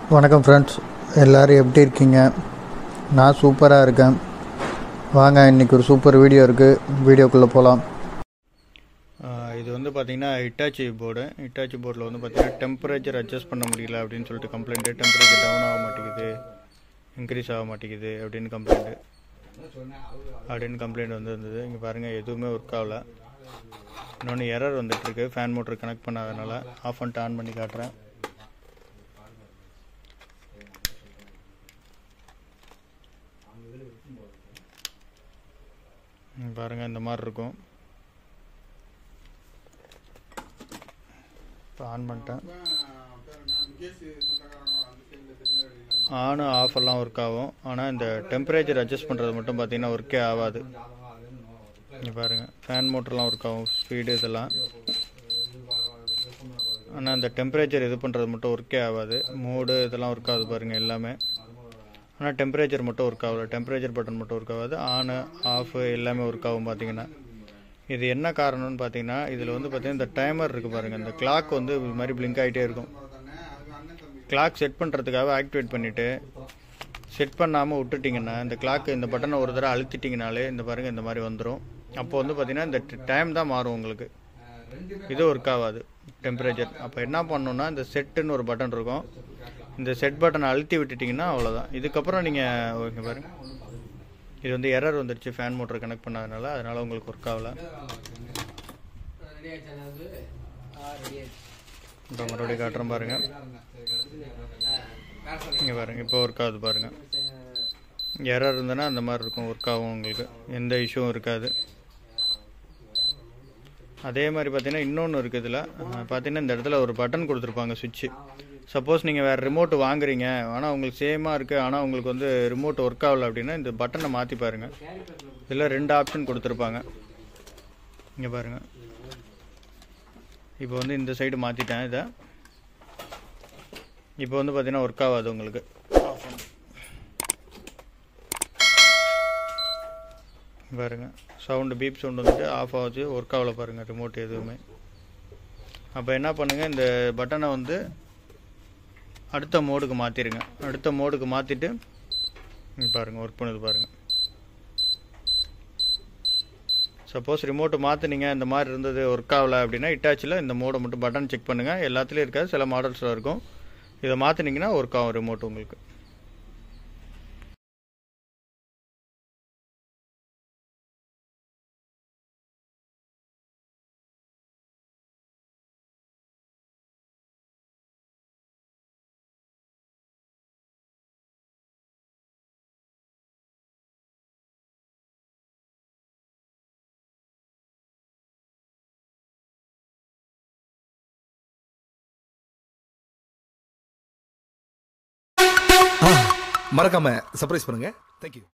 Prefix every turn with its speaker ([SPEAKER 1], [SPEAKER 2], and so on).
[SPEAKER 1] வணக்கம் ஃப்ரெண்ட்ஸ் எல்லோரும் எப்படி இருக்கீங்க நான் சூப்பராக இருக்கேன் வாங்க இன்றைக்கி ஒரு சூப்பர் வீடியோ இருக்குது வீடியோக்குள்ளே போகலாம் இது வந்து பார்த்திங்கன்னா இட்டாச்சி போர்டு இட்டாச்சி போர்டில் வந்து பார்த்திங்கன்னா டெம்பரேச்சர் அட்ஜஸ்ட் பண்ண முடியல அப்படின்னு சொல்லிட்டு கம்ப்ளைண்ட்டு டெம்பரேச்சர் டவுன் ஆக மாட்டேங்குது இன்க்ரீஸ் ஆக மாட்டேங்குது அப்படின்னு கம்ப்ளைண்ட்டு அப்படின்னு கம்ப்ளைண்ட் வந்து இருந்தது இங்கே பாருங்கள் எதுவுமே ஒர்க் ஆகல இன்னொன்று எரர் வந்துட்டுருக்கு ஃபேன் மோட்டர் கனெக்ட் பண்ணாதனால ஆஃப் பண்ணிட்டு ஆன் பண்ணி காட்டுறேன் இங்க பாருங்க இந்த மாதிரி இருக்கும் இப்போ ஆன் பண்ணிட்டேன் ஆனு ஆஃப் எல்லாம் ஒர்க் ஆகும் ஆனால் இந்த டெம்பரேச்சர் அட்ஜஸ்ட் பண்ணுறது மட்டும் பார்த்தீங்கன்னா ஒர்க்கே ஆகாது இங்கே பாருங்கள் ஃபேன் மோட்டர்லாம் ஒர்க் ஆகும் ஸ்பீடு இதெல்லாம் ஆனால் இந்த டெம்பரேச்சர் இது பண்ணுறது மட்டும் ஒர்க்கே ஆகாது மோடு இதெல்லாம் ஒர்க் ஆகுது பாருங்கள் எல்லாமே ஆனால் டெம்பரேச்சர் மட்டும் ஒர்க் ஆகல டெம்பரேச்சர் பட்டன் மட்டும் ஒர்க் ஆகாது ஆனு ஆஃப் எல்லாமே ஒர்க் ஆகும் பார்த்தீங்கன்னா இது என்ன காரணம்னு பார்த்தீங்கன்னா இதில் வந்து பார்த்தீங்கன்னா இந்த டைமர் இருக்குது பாருங்கள் இந்த கிளாக் வந்து இது மாதிரி பிளிங்க் ஆகிட்டே இருக்கும் கிளாக் செட் பண்ணுறதுக்காக ஆக்டிவேட் பண்ணிவிட்டு செட் பண்ணாமல் விட்டுட்டிங்கன்னா இந்த கிளாக் இந்த பட்டனை ஒரு தடவை அழுத்திட்டிங்கனாலே இந்த பாருங்கள் இந்த மாதிரி வந்துடும் அப்போ வந்து பார்த்தீங்கன்னா இந்த டைம் தான் மாறும் உங்களுக்கு இது ஒர்க் ஆகாது டெம்பரேச்சர் அப்போ என்ன பண்ணணுன்னா இந்த செட்டுன்னு ஒரு பட்டன் இருக்கும் இந்த செட் பட்டனை அழுத்தி விட்டுட்டிங்கன்னா அவ்வளோதான் இதுக்கப்புறம் நீங்கள் ஓகே பாருங்க இது வந்து எரர் வந்துருச்சு ஃபேன் மோட்டர் கனெக்ட் பண்ணாதனால அதனால் உங்களுக்கு ஒர்க் ஆகல இப்போ மறுபடியும் காட்டுறேன் பாருங்கள் இங்கே பாருங்கள் இப்போ ஒர்க் ஆகுது பாருங்கள் எரர் இருந்ததுன்னா அந்த மாதிரி இருக்கும் ஒர்க் ஆகும் உங்களுக்கு எந்த இஷ்யூவும் இருக்காது அதே மாதிரி பார்த்தீங்கன்னா இன்னொன்று இருக்குது இதில் பார்த்தீங்கன்னா இந்த இடத்துல ஒரு பட்டன் கொடுத்துருப்பாங்க சுவிட்சு சப்போஸ் நீங்கள் வேறு ரிமோட் வாங்குறீங்க ஆனால் உங்களுக்கு சேமாக இருக்குது ஆனால் உங்களுக்கு வந்து ரிமோட் ஒர்க் ஆகல அப்படின்னா இந்த பட்டனை மாற்றி பாருங்கள் இதில் ரெண்டு ஆப்ஷன் கொடுத்துருப்பாங்க இங்கே பாருங்கள் இப்போ வந்து இந்த சைடு மாற்றிட்டேன் இதை இப்போ வந்து பார்த்தீங்கன்னா ஒர்க் ஆகாது உங்களுக்கு பாருங்கள் சவுண்டு பீப் சவுண்டு வந்துட்டு ஆஃப் ஆகுது ஒர்க் ஆகல பாருங்கள் ரிமோட் எதுவுமே அப்போ என்ன பண்ணுங்கள் இந்த பட்டனை வந்து அடுத்த மோடுக்கு மாற்றிடுங்க அடுத்த மோடுக்கு மாற்றிட்டு பாருங்கள் ஒர்க் பண்ணுது பாருங்கள் சப்போஸ் ரிமோட்டு மாற்றினீங்க இந்த மாதிரி இருந்தது ஒர்க் ஆகலை அப்படின்னா இட்டாச்சில் இந்த மோடை மட்டும் பட்டன் செக் பண்ணுங்கள் எல்லாத்துலேயும் இருக்காது சில மாடல்ஸில் இருக்கும் இதை மாற்றினீங்கன்னா ஒர்க் ஆகும் ரிமோட் உங்களுக்கு
[SPEAKER 2] மறக்காம சர்ப்ரைஸ் பண்ணுங்க தேங்க்யூ